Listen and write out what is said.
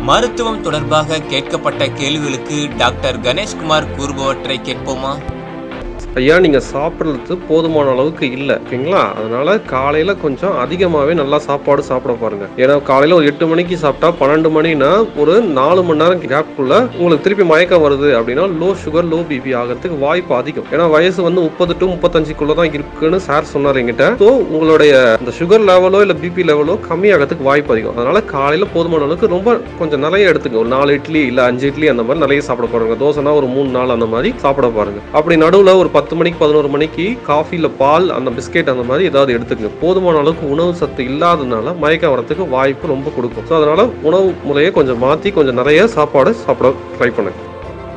மருத்துவம் தொடர்பாக கேட்கப்பட்ட கேள்விகளுக்கு டாக்டர் கணேஷ்குமார் கூறுபவற்றை கேட்போமா ஐயா நீங்கள் சாப்பிட்றது போதுமான அளவுக்கு இல்லை ஓகேங்களா அதனால காலையில் கொஞ்சம் அதிகமாகவே நல்லா சாப்பாடு சாப்பிட பாருங்க ஏன்னா காலையில் ஒரு எட்டு மணிக்கு சாப்பிட்டா பன்னெண்டு மணினா ஒரு நாலு மணி நேரம் கேப்குள்ள உங்களுக்கு திருப்பி மயக்கம் வருது அப்படின்னா லோ சுகர் லோ பிபி ஆகிறதுக்கு வாய்ப்பு அதிகம் ஏன்னா வயசு வந்து முப்பது டு முப்பத்தஞ்சுக்குள்ள தான் இருக்குன்னு சார் சொன்னார் என்கிட்ட ஸோ உங்களுடைய இந்த சுகர் லெவலோ இல்லை பிபி லெவலோ கம்மியாகிறதுக்கு வாய்ப்பு அதிகம் அதனால காலையில் போதுமான அளவுக்கு ரொம்ப கொஞ்சம் நிறைய எடுத்துங்க ஒரு நாலு இட்லி இல்லை அஞ்சு இட்லி அந்த மாதிரி நிறைய சாப்பிட பாருங்க தோசைனா ஒரு மூணு நாள் அந்த மாதிரி சாப்பிட பாருங்க அப்படி நடுவில் ஒரு பத்து மணிக்கு பதினோரு மணிக்கு காஃபியில் பால் அந்த பிஸ்கெட் அந்த மாதிரி ஏதாவது எடுத்துக்கங்க போதுமான அளவுக்கு உணவு சத்து இல்லாததுனால மயக்கம் வரத்துக்கு வாய்ப்பு ரொம்ப கொடுக்கும் ஸோ அதனால உணவு முறையை கொஞ்சம் மாற்றி கொஞ்சம் நிறைய சாப்பாடு சாப்பிட ட்ரை பண்ணுங்க